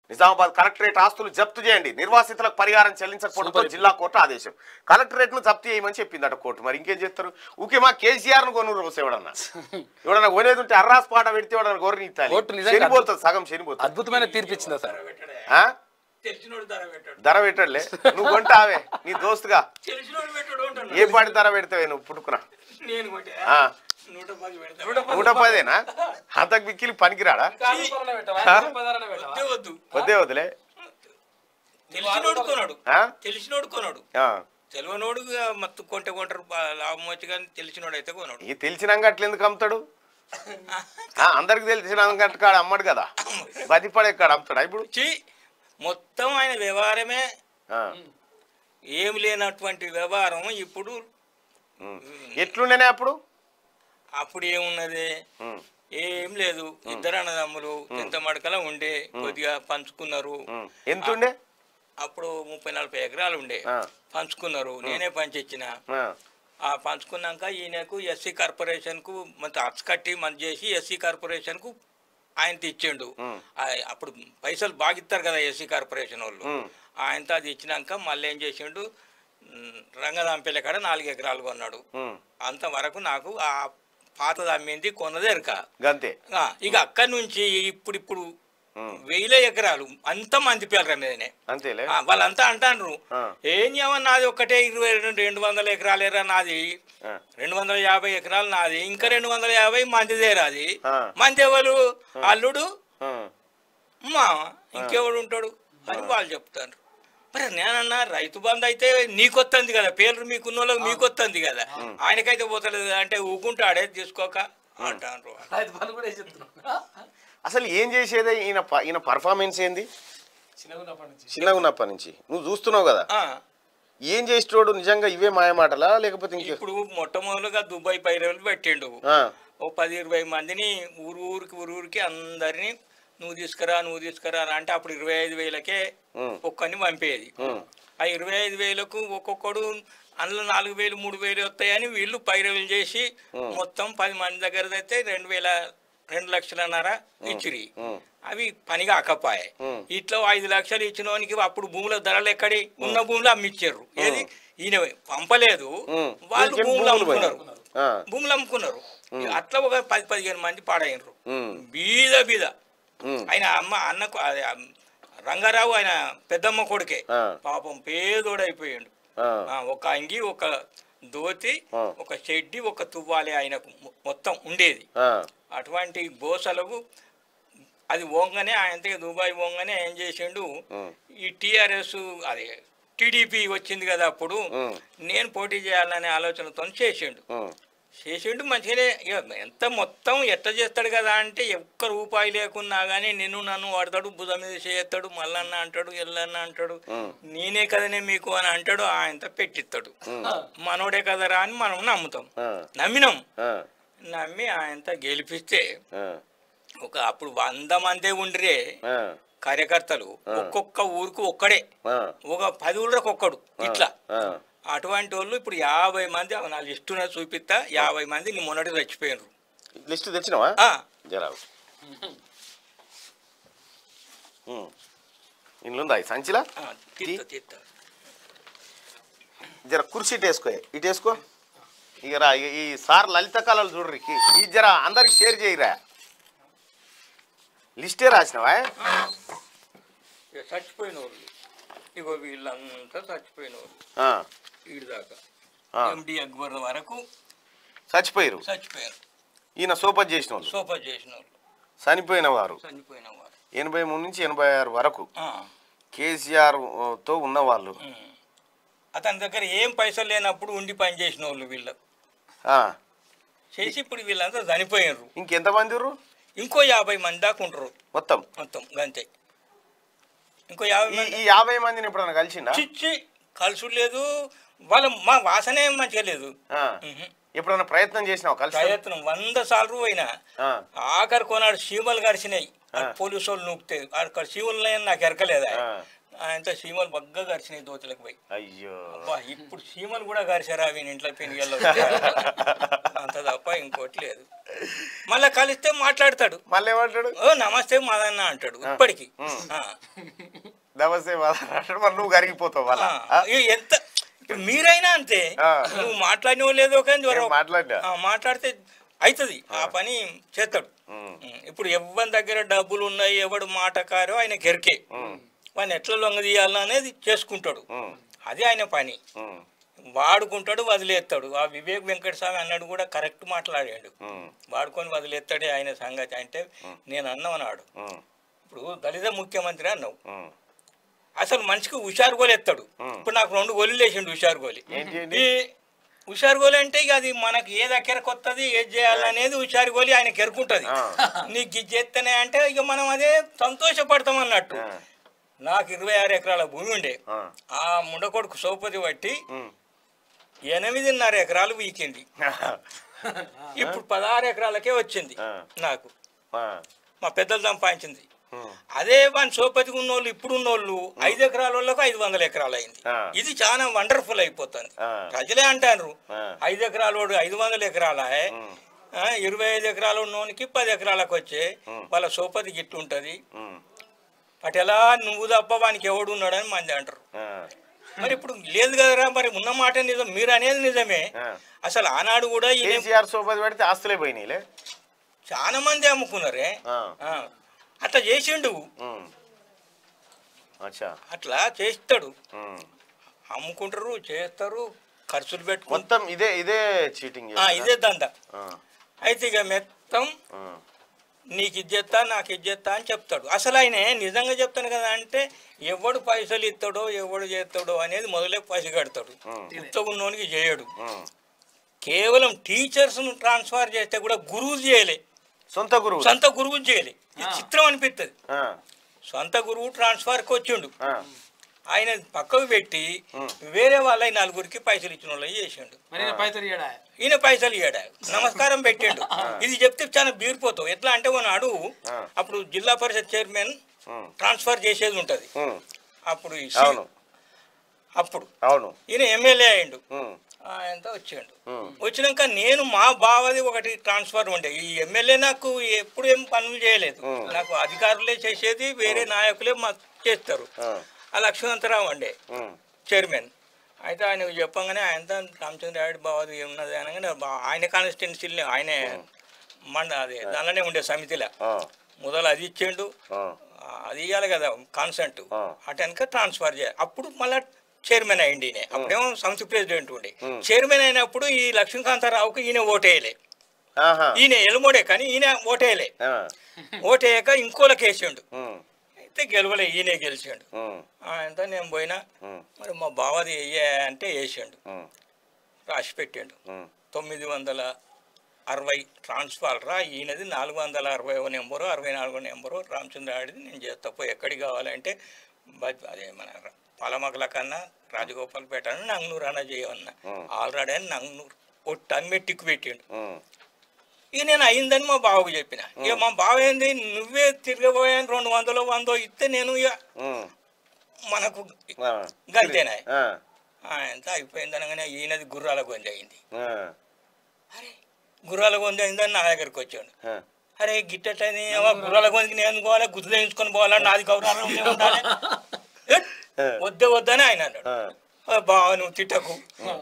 Nizamabad collectorate ఆస్తులు జప్తు చేయండి నిర్వాసితులకు పరిహారం చెల్లించకపోవడంతో జిల్లా కోర్టు ఆదేశం కలెక్టరేట్ ను జప్తు చేయమని చెప్పిందట కోర్టు మరి ఇంకేం చేస్తారు ఊకే మా కేసీఆర్ ను కొనురు రోజు ఎవడన్నా ఎవడన్నా కొనేది ఉంటే అర్రాస్ పాట పెడితే ఎవడన్నా గొర్రెని కోర్టు నిజంగా శనిపోతుంది సగం శనిపోతుంది అద్భుతమైన తీర్పు ఇచ్చిందా సార్ ఆ? తెలిసినోడు ధర పెట్టాడు ధర పెట్టలే నువ్వు కొంటావే నీ దోస్తుగా తెలిసినోడు పెట్టాడు అంటాను ఏ పాటి ధర పెడతావే నువ్వు పుట్టుకున్నా నేను కొట్టే ఆ, నూట పది పెడతా నూట పదేనా అంతకు మిక్కిలి పనికిరాడా వద్దే వద్దు వద్దే వదిలే తెలిసినోడు కొన్నాడు ఆ? తెలిసినోడు కొన్నాడు ఆ. తెలియనోడు మత్తు కొంటే కొంటారు బా- లాభం వచ్చి కానీ తెలిసినోడు అయితే కొన్నాడు ఈ తెలిసినాక అట్లా ఎందుకు అమ్ముతాడు ఆ, అందరికి తెలిసినాక కాడ అమ్మడు కదా బతిపడే కాడ అమ్ముతాడా ఇప్పుడు చి మొత్తం ఆయన వ్యవహారమే ఆ. ఏం లేనటువంటి వ్యవహారం ఇప్పుడు ఉమ్. ఎట్లుండేనే అప్పుడు అప్పుడు ఏమున్నది ఉమ్. ఏం లేదు ఇద్దరు అన్నదమ్ములు ఎంత మడకల ఉండే కొద్దిగా పంచుకున్నారు ఉమ్. ఎంతుండే అప్పుడు ముప్పై నలభై ఎకరాలు ఉండే ఆ. పంచుకున్నారు నేనే పంచిచ్చిన ఆ. ఆ పంచుకున్నాక ఈయనకు ఎస్సీ కార్పొరేషన్కు మన అప్స్ కట్టి మన చేసి ఎస్సీ కార్పొరేషన్కు ఆయన ఇచ్చిండు ఉమ్. ఆ- అప్పుడు పైసలు బాగా ఇస్తారు కదా ఎస్సీ కార్పొరేషన్ వాళ్ళు ఉమ్. ఆయనతో అది ఇచ్చినాక మళ్ళీ ఏం చేసిండు ఉమ్, రంగదాంపల్లి కాడ నాలుగు ఎకరాలు కొన్నాడు ఉమ్. అంతవరకు నాకు ఆ పాతది అమ్మింది కొన్నదే ఎరక గంతే ఆ, ఇక అక్కడి నుంచి ఇప్పుడు ఇప్పుడు ఉమ్. వేల ఎకరాలు అంత మంది పేర్ల మీదనే అంతేలే ఆ, వాళ్ళంతా అంటారు ఆ. ఏం చేయమని నాది ఒక్కటే ఇరవై రెండు రెండు వందల ఎకరాలేరా నాది ఆ. రెండు వందల యాభై ఎకరాలు నాది ఇంకా రెండు వందల యాభై మందిదేరా అది ఆ. మంది ఎవరు అల్లుడు ఆ. మా ఇంకెవడు ఉంటాడు అని వాళ్ళు చెప్తారు మరి నేనన్నా రైతు బంధు అయితే నీకొత్తంది కదా పేర్లు మీకున్న వాళ్ళకి మీకొత్తంది కదా ఆయనకైతే పోతలేదు అంటే ఊకుంటాడే తీసుకోక అంటారు రైతు బంధు కూడా చెప్తున్నా అసలు ఏం చేసేదే ఈయన ప- ఈయన పర్ఫార్మెన్స్ ఏంది చిన్నగా ఉన్నప్పటి నుంచి చిన్నగా ఉన్నప్పటి నుంచి నువ్వు చూస్తున్నావు కదా ఆ, ఏం చేసేటోడు నిజంగా ఇవే మాయమాటలా లేకపోతే ఇంకే ఇప్పుడు మొట్టమొదలుగా దుబాయ్ పైరవులు పెట్టిండు ఆ. ఓ పది ఇరవై మందిని ఊరు ఊరికి ఊరు ఊరికి అందరినీ నువ్వు తీసుకురా నువ్వు తీసుకురా అని అంటే అప్పుడు ఇరవై ఐదు వేలకే ఉమ్. ఒక్కరిని పంపేది ఉమ్. ఆ ఇరవై ఐదు వేలకు ఒక్కొక్కడు అందులో నాలుగు వేలు మూడు వేలు వస్తాయని వీళ్ళు పైరవులు చేసి మొత్తం పది మంది దగ్గర అయితే రెండు వేల రెండు లక్షలన్నర ఇచ్చిరి ఉమ్. అవి పని కాకపాయే ఉమ్. ఇట్లా ఐదు లక్షలు ఇచ్చినోనికి అప్పుడు భూముల ధరలు ఎక్కడి ఉన్న భూములు అమ్మిచ్చారు ఏది ఈయన పంపలేదు ఉమ్. వాళ్ళు వీళ్ళకి భూములు భూములు అమ్ముకున్నారు ఆ. భూములు అమ్ముకున్నారు అట్లా ఒక పది పదిహేను మంది పాడైనరు ఉమ్. బీద బీద ఉమ్. ఆయన అమ్మ అన్నకు అదే అమ్- రంగారావు ఆయన పెద్దమ్మ కొడుకే ఆ. పాపం పేదోడైపోయాడు ఆ. ఆ, ఒక అంగి ఒక దోతి ఆ. ఒక చెడ్డి ఒక తువ్వాలి ఆయనకు మొ- మొత్తం ఉండేది ఆ. అటువంటి గోసలకు అది ఓంగనే ఆయన దుబాయ్ ఓంగనే ఏం చేసిండు ఉమ్. ఈ టిఆర్ఎస్ అదే టీడీపీ వచ్చింది కదా అప్పుడు ఉమ్. నేను పోటీ చేయాలనే ఆలోచనతో చేసిండు ఉమ్. చేసిండు మంచిగానే ఇక ఎంత మొత్తం ఎట్ట చేస్తాడు కదా అంటే ఒక్క రూపాయి లేకున్నా కానీ నిన్ను నన్ను వాడతాడు భుజం మీద చేస్తాడు మల్లన్న అంటాడు ఎల్లన్న అంటాడు నేనే కదనే మీకు అని అంటాడు ఆయనతో పెట్టిస్తాడు మనోడే కదరా అని మనం నమ్ముతాం ఆ. నమ్మినాం ఆ. నమ్మి ఆయనతో గెలిపిస్తే ఆ. ఒక అప్పుడు వంద మందే ఉండిరే ఆ. కార్యకర్తలు ఒక్కొక్క ఊరికి ఒక్కడే ఆ. ఒక పది ఊళ్ళకి ఒక్కడు ఇట్లా ఆ. అటువంటి వాళ్ళు ఇప్పుడు యాభై మంది నా లిస్టున చూపిస్తా యాభై మంది నీ మొన్నటి చచ్చిపోయినారు లిస్ట్ తెచ్చినావా ఆ, జరా ఇండ్లుందా ఈ సంచిలా ఆ, తీస్తా తీస్తా జర కుర్చీ ఇటు వేసుకో ఇటు వేసుకో ఇక రా ఇక ఈ సార్ లలిత కళలు చూడరు ఈ జర అందరికి షేర్ చేయరా లిస్టే రాసినావా ఇక చచ్చిపోయిన వాళ్ళు ఇగో వీళ్ళంతా చచ్చిపోయిన వాళ్ళు ఆ, వీడి దాకా ఆ. ఎండి అక్బర్ వరకు చచ్చిపోయారు చచ్చిపోయారు ఈయన సోపత్ చేసిన వాళ్ళు సోఫా చేసిన వాళ్ళు చనిపోయిన వారు చనిపోయిన వారు ఎనభై మూడు నుంచి ఎనభై ఆరు వరకు ఆ, కేసీఆర్ తో ఉన్నవాళ్ళు ఉమ్. అతని దగ్గర ఏం పైసలు లేనప్పుడు ఉండి పని చేసిన వాళ్ళు వీళ్ళు ఆ, చేసి ఇప్పుడు వీళ్ళంతా చనిపోయినారు ఇంకెంతమంది ఉర్రు? ఇంకో యాభై మంది దాకా ఉంటారు మొత్తం మొత్తం గంతే ఇంకో యాభై ఈ మంది ఈ యాభై మందిని ఎప్పుడన్నా కలిసిండా చిచ్చి కలుసు లేదు వాళ్ళ మా వాసనే మంచిగా లేదు ఆ, ఉహు. ఎప్పుడన్నా ప్రయత్నం చేసినావు కలిసి ప్రయత్నం వంద సార్లు పోయినా ఆ, ఆఖరి కొనాడు చీమలు గడిచినాయి పోలీసు వాళ్ళు నూపితే అక్కడ చీమలు ఉన్నాయని నాకు ఎరకలేదా ఆ. ఆయనతో సీమలు బగ్గ గరిచినాయి దోతులకు పోయి అయ్యో అబ్బా ఇప్పుడు సీమలు కూడా గరిచారా అవి ఇంట్లో పెనుగల్లో అంత తప్ప ఇంకోటి లేదు మళ్ళా కలిస్తే మాట్లాడతాడు మళ్ళీ ఏమంటాడు ఓ నమస్తే మాదన్న అంటాడు ఇప్పటికి ఆ. నమస్తే మాధవ్ అంటాడు మరి నువ్వు కరిగిపోతావు వాళ్ళ ఆ, ఇవి ఎంత ఇప్పుడు మీరైనా అంతే ఆ. నువ్వు మాట్లాడినో లేదో కానీ నేను ఎవరో- మాట్లాడినా. ఆ, మాట్లాడితే అవుతుంది ఆ పని చేస్తాడు ఉమ్. ఉమ్, ఇప్పుడు ఎవరి దగ్గర డబ్బులు ఉన్నాయి ఎవడు మాటకారో ఆయన గెరికే వాడిని ఎట్లా లొంగ తీయాలా అనేది చేసుకుంటాడు ఉమ్. అదే ఆయన పని ఉమ్. వాడుకుంటాడు వదిలేస్తాడు ఆ వివేక్ వెంకటస్వామి అన్నాడు కూడా కరెక్ట్ మాట్లాడాడు ఉమ్. వాడుకొని వదిలేస్తాడే ఆయన సంగతి అంటే నేను అన్నాడు ఉమ్. ఇప్పుడు దళిత ముఖ్యమంత్రి అన్నావు ఉమ్. అసలు మనిషికి హుషారు గోలు ఎత్తాడు ఇప్పుడు నాకు రెండు గోళీలు వేసిండు హుషారు గోలి ఏంటి ఏంటి? ఈ హుషారు గోలి అంటే ఇక అది మనకి ఏది అక్కర కొత్తది ఏది చేయాలనేది హుషారు గోలి ఆయన కెరుకుంటది ఆ. నీకు ఇది చేస్తేనే అంటే ఇక మనం అదే సంతోషపడతాం అన్నట్టు ఆ. నాకు ఇరవై ఆరు ఎకరాల భూమి ఉండే ఆ. ఆ ముండకొడుకు సోపతి బట్టి ఉమ్. ఎనిమిదిన్నర ఎకరాలు వీకింది ఇప్పుడు పదహారు ఎకరాలకే వచ్చింది ఆ. నాకు ఆ. మా పెద్దలు సంపాదించింది ఉమ్. అదే వాని సోపతికి ఉన్నోళ్ళు ఇప్పుడు ఉన్నోళ్ళు ఐదు ఎకరాల వాళ్ళకు ఐదు వందల ఎకరాలు అయింది ఆ. ఇది చాలా వండర్ఫుల్ అయిపోతుంది ఆ. ప్రజలే అంటారు ఆ. ఐదు ఎకరాల వాడు ఐదు వందల ఎకరాల ఉమ్. ఇరవై ఐదు ఎకరాలు ఉన్నోనికి పది ఎకరాలకు వచ్చే వాళ్ళ సోపతి గిట్లుంటది ఉమ్. అటు ఎలా నువ్వు తప్ప వానికి ఎవడు ఉన్నాడని మంది అంటారు ఆ. మరి ఇప్పుడు లేదు కదరా మరి ఉన్న మాట నిజం మీరు అనేది నిజమే ఆ. అసలు ఆనాడు కూడా ఈయన కేసీఆర్ సోపతి పెడితే ఆస్తులే పోయినాయిలే చాలా మంది అమ్ముకున్నారే ఆ. ఆ. అట్లా చేసిండు ఉమ్. అచ్చా అట్లా చేస్తాడు ఉమ్. అమ్ముకుంటారు చేస్తారు ఖర్చులు పెట్టుకుంటారు మొత్తం ఇదే ఇదే చీటింగ్ ఆ, ఇదే దంద అయితే ఇక మొత్తం నీకు ఇది చేస్తా నాకు ఇది చేస్తా అని చెప్తాడు అసలు ఆయన నిజంగా చెప్తాను కదా అంటే ఎవడు పైసలు ఇస్తాడో ఎవడు చేస్తాడో అనేది మొదలే పసి కడతాడు ఉత్తగున్నోనికి చేయడు కేవలం టీచర్స్ను ట్రాన్స్ఫర్ చేస్తే కూడా గురువు చేయలే సొంత గురువు సొంత గురువు చేయలే ఇది చిత్రం అనిపిస్తుంది ఆ. సొంత గురువు ట్రాన్స్ఫర్కి వచ్చిండు ఆ. ఆయన పక్కకు పెట్టి వేరే వాళ్ళ నలుగురికి పైసలు ఇచ్చిన వాళ్ళు చేసిండు మరి ఈయన పైసలు ఇయ్యడా ఈయన పైసలు ఇయ్యాడు నమస్కారం పెట్టిండు ఇది చెప్తే చాలా బీరిపోతావు ఎట్లా అంటే నాడు ఆ. అప్పుడు జిల్లా పరిషత్ చైర్మన్ ఉమ్. ట్రాన్స్ఫర్ చేసేది ఉంటది ఉమ్. అప్పుడు ఈ సి- అవును అప్పుడు అవును ఈయన ఎమ్మెల్యే అయిండు ఉమ్. ఆయనతో వచ్చిండు ఉమ్. వచ్చినాక నేను మా బావది ఒకటి ట్రాన్స్ఫర్ ఉండే ఈ ఎమ్మెల్యే నాకు ఎప్పుడు ఏం పనులు చేయలేదు నాకు అధికారులే చేసేది వేరే నాయకులే మాకు చేస్తారు ఆ. ఆ లక్ష్మణంతరావు అండే ఉమ్. చైర్మన్ అయితే ఆయన చెప్పంగానే ఆయనతో రామచంద్రారెడ్డి బావది ఏమున్నది అనగానే బా- ఆయన కాన్స్టిట్యున్సీని ఆయనే మండ అదే దానిలోనే ఉండే సమితిలో ఆ. మొదలు అది ఇచ్చిండు ఆ. ఆ, అది ఇవ్వాలి కదా కాన్సెంట్ ఆ. అటెనక ట్రాన్స్ఫర్ చేయాలి అప్పుడు మళ్ళీ చైర్మన్ అయ్యింది ఈయన అప్పుడేమో సమితి ప్రెసిడెంట్ ఉండే చైర్మన్ అయినప్పుడు ఈ లక్ష్మీకాంతారావుకి ఈయన ఓటేయలే ఆహా. ఈయన ఎలుమోడే కానీ ఈయన ఓటేయలే ఆ. ఓటేయక ఇంకోలకి వేసిండు ఉమ్. అయితే గెలవలే ఈయనే గెలిచిండు ఉమ్. ఆయనతో నేను పోయినా ఉమ్. మరి మా బావది వెయ్యే అంటే వేసిండు ఉమ్. రాసి పెట్టిండు ఉమ్. తొమ్మిది వందల అరవై ట్రాన్స్ఫార్ రా ఈయనది నాలుగు వందల అరవై నెంబరు అరవై నాలుగో నెంబరు రామచంద్రాడిది నేను చేస్తా పోయి ఎక్కడికి కావాలంటే బ- అదే మన పలమగల కన్నా రాజగోపాల్పేట అని నంగనూరు అన్న చేయమన్నా ఆల్రెడీ అని నంగనూరు ఒట్టు అని మెట్టికి పెట్టిండు ఉమ్. ఇక నేను అయిందని మా బావకు చెప్పిన ఇక మా బావ ఏంది నువ్వే తిరగబోయాను రెండు వందలు వందో ఇస్తే నేను ఇక ఉమ్. మనకు ఆ. గంతేనా ఆ. ఎంత అయిపోయింది అనగానే ఈయనది గుర్రాల గొంజి అయింది ఆ. అరే గుర్రాల గొంజి అయిందని నా దగ్గరికి వచ్చాడు ఆ. అరే గిట్టని గుర్రాల గొంతుకి నేను పోవాలి గుర్తు వేయించుకొని పోవాలా నాది గౌరవం ఉండాలి ఏ? వద్దే వద్దని ఆయన అన్నాడు ఆ. "ఆ, బావ నువ్వు తిట్టకు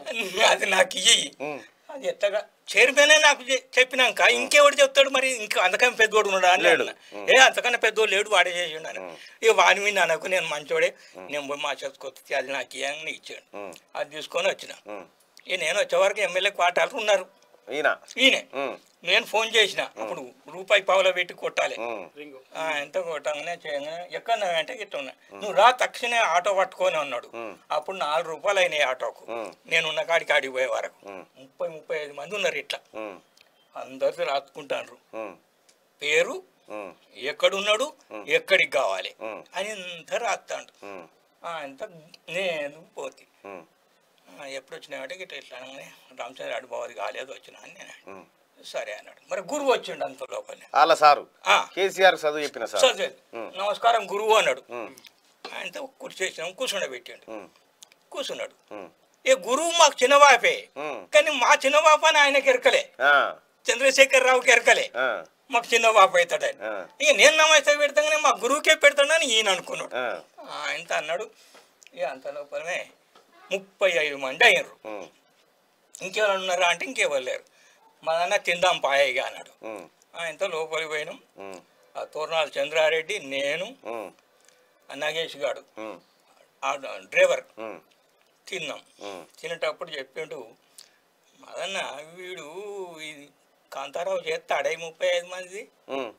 అది నాకు ఇయ్యి ఉమ్. అది ఎత్తగా చైర్మనే నాకు చె- చెప్పినాక ఇంకెవడు చెప్తాడు మరి ఇంకా అంతకన్నా పెద్దోడు ఉన్నాడా అని లేడు. అన్నా. ఏ అంతకన్నా పెద్దోడు లేడు వాడే చేసిండు అని ఇక వాడి మీద నాకు నేను మంచోడే నేను పోయి మా చేసుకొచ్చి అది నాకు ఇయ్యని ఇచ్చాడు ఉమ్. అది తీసుకొని వచ్చిన ఉమ్. ఇక నేను వచ్చే వరకు ఎమ్మెల్యే క్వార్టర్లు ఉన్నారు ఈయన ఈయనే ఉమ్. నేను ఫోన్ చేసిన అప్పుడు రూపాయి పావులో పెట్టి కొట్టాలి ఉమ్. రింగు ఆ, ఎంత కొట్టంగానే చేయగానే ఎక్కడ అంటే గిట్ట ఉన్నా నువ్వు రా తక్షణమే ఆటో పట్టుకొని అన్నాడు అప్పుడు నాలుగు రూపాయలు అయినాయి ఆటోకు ఉమ్. నేను ఉన్న కాడికి ఆడికి పోయే వరకు ఉమ్. ముప్పై ముప్పై ఐదు మంది ఉన్నారు ఇట్లా ఉమ్. అందరితో రాసుకుంటారు ఉమ్. పేరు ఉమ్. ఎక్కడున్నాడు ఎక్కడికి కావాలి ఉమ్. అని అంత రాస్తాడు ఉమ్. అంత నేను పోతే ఉమ్. ఆ, ఎప్పుడు వచ్చినావంటే గిట్ట ఇట్లా అనగానే రామచంద్ర అడు బావది కాలేదు వచ్చినా అని నేను ఉమ్. సరే అన్నాడు మరి గురువు వచ్చిండు అంత లోపల వాళ్ళ సారు ఆ, కేసీఆర్ చదువు చెప్పిన సార్ చదివేది నమస్కారం గురువు అన్నాడు ఉమ్. ఆయనతో కుర్చీ వేసినాం కూర్చుండబెట్టాడు ఉమ్, కూర్చున్నాడు ఉమ్, ఏ గురువు మాకు చిన్నబాపే ఉమ్. కానీ మా చిన్నబాప అని ఆయనకి ఎరకలే ఆ, చంద్రశేఖర్ రావుకి ఎరకలే ఆ, మాకు చిన్న బాబు అవుతాడని ఆ. ఇక నేను నమస్తే పెడతాగానే మా గురువుకే పెడతాడని ఈయన అనుకున్నాడు ఆ, ఆయనతో అన్నాడు ఇక అంత లోపలనే ముప్పై ఐదు మంది అయ్యారు ఉమ్, ఇంకెవరు ఉన్నారా అంటే ఇంకెవరు లేరు మా నాన్న తిందాం పాయగా అన్నాడు ఉమ్, ఆయనతో లోపలికి పోయినాం ఉమ్, ఆ తోరణాల చంద్రారెడ్డి నేను ఉమ్, ఆ నగేష్ గాడు ఉమ్, ఆ డ్రైవర్ ఉమ్, తిన్నాం ఉమ్. తినేటప్పుడు చెప్పిండు మదన్న వీడు ఇది కాంతారావు చేస్తాడే ముప్పై ఐదు మంది ఉమ్,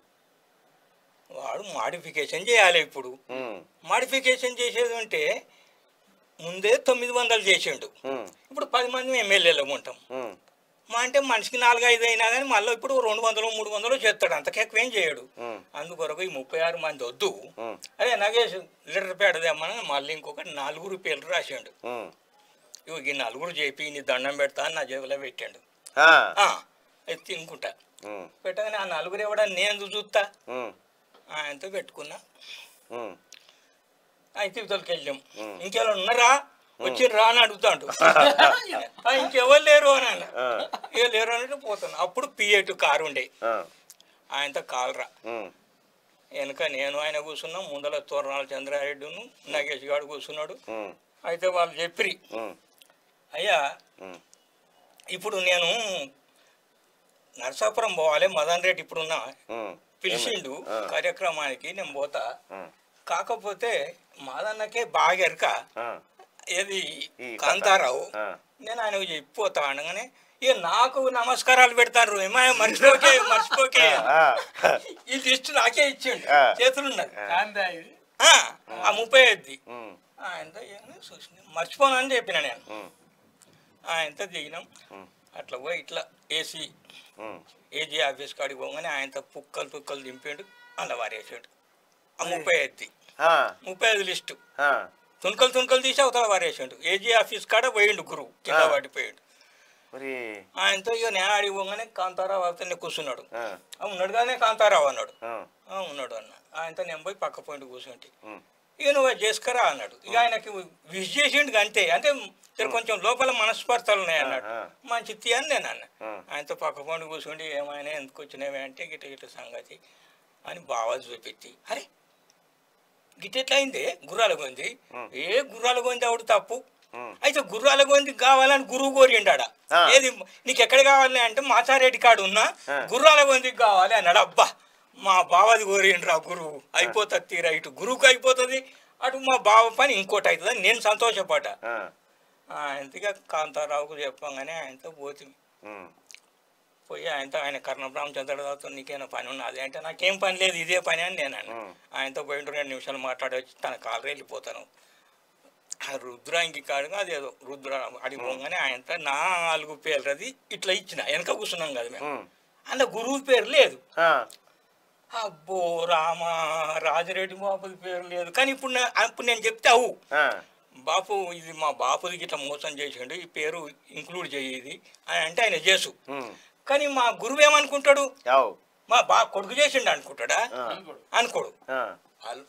వాడు మాడిఫికేషన్ చేయాలి ఇప్పుడు ఉమ్, మాడిఫికేషన్ చేసేది అంటే ముందే తొమ్మిది వందలు చేసిండు ఉమ్, ఇప్పుడు పది మంది ఎమ్మెల్యేలు ఉంటాం ఉమ్, మా అంటే మనిషికి నాలుగు ఐదు అయినా కానీ మళ్ళీ ఇప్పుడు రెండు వందలు మూడు వందలు చేస్తాడు అంతకు ఎక్కువ ఏం చేయడు ఉమ్, అందుకొరకు ఈ ముప్పై ఆరు మంది వద్దు ఉమ్, అదే నగేష్ లీటర్ పెడదామని మళ్ళీ ఇంకొక నలుగురు పేర్లు రాసిండు ఉమ్. ఇవి ఈ నలుగురు చెప్పి నీ దండం పెడతా అని నా జేబులో పెట్టాడు ఆ, ఆ, అది తినుకుంటా ఉమ్, పెట్టగానే ఆ నలుగురు ఎవడని నేను చూస్తా ఉమ్, ఆయనతో పెట్టుకున్నా ఉమ్. ఆయన తిరుపతికి వెళ్ళాం ఉమ్. ఇంకెవరు ఉన్నారా వచ్చి రా అని అడుగుతాడు ఆ, ఇంకెవరు లేరు అని అన్న ఆ, ఇక లేరు అంటే పోతాను అప్పుడు పిఏటు కారు ఉండే ఆ, ఆయనతో కాలరా ఉమ్, వెనక నేను ఆయన కూర్చున్నాం ముందల తోరణాల చంద్రారెడ్డిను నగేష్ గారు కూర్చున్నాడు ఉమ్, అయితే వాళ్ళు చెప్పిరి ఉమ్, అయ్యా ఉమ్, ఇప్పుడు నేను నరసాపురం పోవాలి మదన్ రెడ్డి ఇప్పుడున్న ఉమ్. పిలిచిండు ఆ, కార్యక్రమానికి నేను పోతా ఆ, కాకపోతే మాదన్నకే బాగా ఎరక ఆ, ఏది ఈ కథ. కాంతారావు ఆ, నేను ఆయనకు చెప్పిపోతా అనగానే ఇక నాకు నమస్కారాలు పెడతారు ఏమాయ మర్చిపోకే మర్చిపోకే ఆ, ఈ లిస్ట్ నాకే ఇచ్చిండు ఆ. చేతులున్నది కాందా ఇది ఆ, ఆ ముప్పై ఐదు ఉమ్, ఆయనతో ఇవన్నీ చూసిన మర్చిపోను అని చెప్పిన నేను ఉమ్, ఆయనతో దిగినాం ఉమ్, అట్లా పోయి ఇట్లా ఏసీ ఉమ్. ఏజీ ఆఫీస్ కాడికి పోగానే ఆయనతో పుక్కలు పుక్కలు దింపాడు అలా వారేసాడు ఆ ముప్పై ఐదు ఆ, ముప్పై ఐదు లిస్టు ఆ, తుణుకలు తుణుకలు తీసి అవతల వారేసాడు ఏజీ ఆఫీస్ కాడ పోయిండు గురువు కింద ఆ. పడిపోయాడు మరి ఆయనతో ఇక నేను ఆడికి పోగానే కాంతారావు అతన్ని కూర్చున్నాడు ఆ, ఆ, ఉన్నాడు కానీ కాంతారావు అన్నాడు ఆ, "ఆ, ఉన్నాడు అన్న ఆయనతో నేను పోయి పక్క పోయింటి కూర్చుంటే ఉమ్, ఇక నువ్వు అది చేసుకురా అన్నాడు ఇక ఆయనకి విష్ చేసిండు అంతే అంటే ఇక్కడ కొంచెం లోపల మనస్పర్ధలు ఉన్నాయి అన్నాడు ఆ, మంచి తీ అని నేను అన్న ఆ. ఆయనతో పక్క పండు కూర్చుండి ఏమైనా ఎందుకు వచ్చినవి అంటే గిట్ట గిట్ట సంగతి అని బాగా చూపెట్టి అరే గిట్టెట్లా అయింది గుర్రాల గొంది ఉమ్. ఏ గుర్రాల గొంది అవుడు తప్పు ఉమ్, అయితే గుర్రాల గొంది కావాలని గురువు కోరిండాడ ఆ. ఏది నీకు ఎక్కడ కావాలి అంటే మాచారెడ్డి కాడు ఉన్నా ఆ. గుర్రాల గొంతికి కావాలి అన్నాడు అబ్బా మా బావది కోరిండ్రా గురువు అయిపోతుంది తీరా ఇటు గురువుకి అయిపోతుంది అటు మా బావ పని ఇంకోటి అవుతుంది అని నేను సంతోషపడ్డా ఆ, ఆయనతో కాంతారావుకు చెప్పంగానే ఆయనతో పోతుంది ఉమ్, పోయి ఆయనతో ఆయన కర్ణబ్రహ్మచంద్రరావుతో నీకేమైనా పని ఉన్నది అంటే నాకేం పని లేదు ఇదే పని అని నేను అన్నా ఉమ్. ఆయనతో పోయిండు రెండు నిమిషాలు మాట్లాడి వచ్చి తన కాలు వెళ్ళిపోతాను ఆ రుద్రాంగి కాడుగా అదేదో రుద్ర అడిగిపోగానే ఆయనతో నాలుగు పేర్లు అది ఇట్లా ఇచ్చిన వెనక కూర్చున్నాం కదా మేము ఉమ్, అందులో గురువు పేరు లేదు ఆ, అబ్బో రామ రాజరెడ్డి బాపుది పేరు లేదు కానీ ఇప్పుడు నా- అప్పుడు నేను చెప్తే అవు ఆ, బాపు ఇది మా బాపుది ఇట్లా మోసం చేసిండు ఈ పేరు ఇంక్లూడ్ చేయి ఇది అని అంటే ఆయన చేసు ఉమ్, కానీ మా గురువు ఏమనుకుంటాడు యావ్, మా బా కొడుకు చేసిండు అనుకుంటాడా ఆ, అనుకోడు అనుకోడు ఆ. వాళ్ళు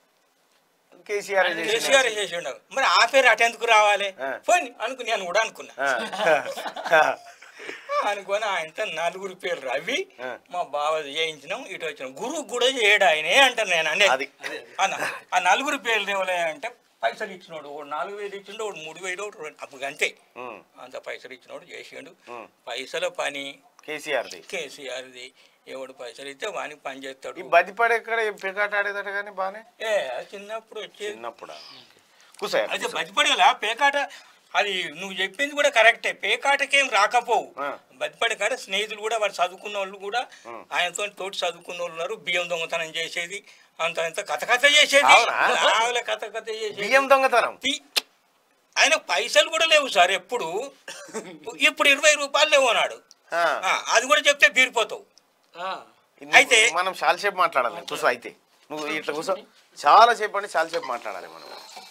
కేసీఆర్ చేసిన- కేసీఆర్ చేసిండు మరి ఆ పేరు అటెందుకు రావాలి ఆ. పోని అనుకు నేను కూడా అనుకున్నా ఆ, అనుకొని ఆయనతో నలుగురు పేర్లు అవి ఆ. మా బావ చేయించినాం ఇటు వచ్చినాం గురువు కూడా చేయడు ఆయనే అంటాను నేను అనే అది అన్న ఆ నలుగురు పేర్లు ఏమలే అంటే పైసలు ఇచ్చినోడు ఒకడు నాలుగు వేలు ఇచ్చిండు ఒకడు మూడు వేలు ఒకడు రెండు అప్పుడు అంతే ఉమ్, అంత పైసలు ఇచ్చినోడు చేసిండు ఉమ్. పైసల పని కేసీఆర్ది కేసీఆర్ది ఎవడు పైసలు ఇస్తే వానికి పని ఈ చేస్తాడు బదిపడి ఎక్కడ పేకాట ఆడేదట కానీ బానే ఏ చిన్నప్పుడు వచ్చేది చిన్నప్పుడా కూసాయి అయితే బతిపడగల పేకాట అది నువ్వు చెప్పింది కూడా కరెక్టే పేకాటకేం రాకపోవు ఆ. బతిపడి కాడ స్నేహితులు కూడా వాడు చదువుకున్న వాళ్ళు కూడా ఉం. ఆయనతో తోటి చదువుకున్న వాళ్ళు ఉన్నారు బియ్యం దొంగతనం చేసేది అంత అంత కథ కథ చేసేది అవునా? ఆవిడ కథ కథ చేసేది బియ్యం దొంగతనం పి- ఆయన పైసలు కూడా లేవు సార్ ఎప్పుడు ఇప్పుడు ఇరవై రూపాయలు లేవు అన్నాడు ఆ, ఆ, అది కూడా చెప్తే బీరిపోతావు ఆ, నువ్వు- అయితే- మనం చాలాసేపు మాట్లాడాలి కూర్చో అయితే నువ్వు ఇట్లా కూర్చో చాలా సేపు అంటే చాలాసేపు మాట్లాడాలి మనం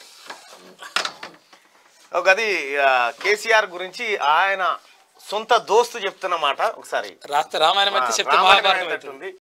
ఒక అది ఆ, కేసీఆర్ గురించి ఆయన సొంత దోస్తు చెప్తున్న మాట ఒకసారి రాస్తే రామాయణం అయితే ఆ, చెప్తే రామాయణం మహాభారతం అయ్యేటట్టు అవుతుంది ఉంది.